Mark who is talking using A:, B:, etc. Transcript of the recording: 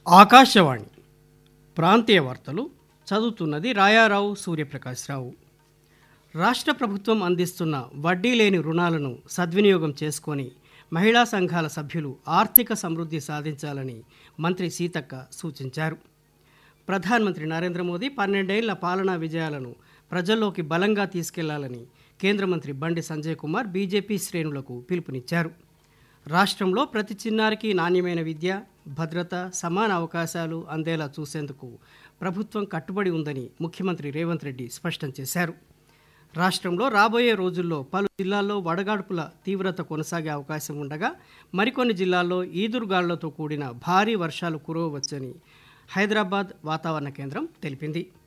A: ఆకాశవాణి ప్రాంతీయ వార్తలు చదువుతున్నది రాయారావు సూర్యప్రకాశ్రావు రాష్ట్ర ప్రభుత్వం అందిస్తున్న వడ్డీ లేని రుణాలను సద్వినియోగం చేసుకొని మహిళా సంఘాల సభ్యులు ఆర్థిక సమృద్ధి సాధించాలని మంత్రి సీతక్క సూచించారు ప్రధానమంత్రి నరేంద్ర మోదీ పన్నెండేళ్ల పాలనా విజయాలను ప్రజల్లోకి బలంగా తీసుకెళ్లాలని కేంద్ర మంత్రి బండి సంజయ్ కుమార్ బీజేపీ శ్రేణులకు పిలుపునిచ్చారు రాష్ట్రంలో ప్రతి చిన్నారికి నాణ్యమైన విద్య భద్రత సమాన అవకాశాలు అందేలా చూసేందుకు ప్రభుత్వం కట్టుబడి ఉందని ముఖ్యమంత్రి రేవంత్ రెడ్డి స్పష్టం చేశారు రాష్ట్రంలో రాబోయే రోజుల్లో పలు జిల్లాల్లో వడగాడ్పుల తీవ్రత కొనసాగే అవకాశం ఉండగా మరికొన్ని జిల్లాల్లో ఈదురుగాళ్లతో కూడిన భారీ వర్షాలు కురవవచ్చని హైదరాబాద్ వాతావరణ కేంద్రం తెలిపింది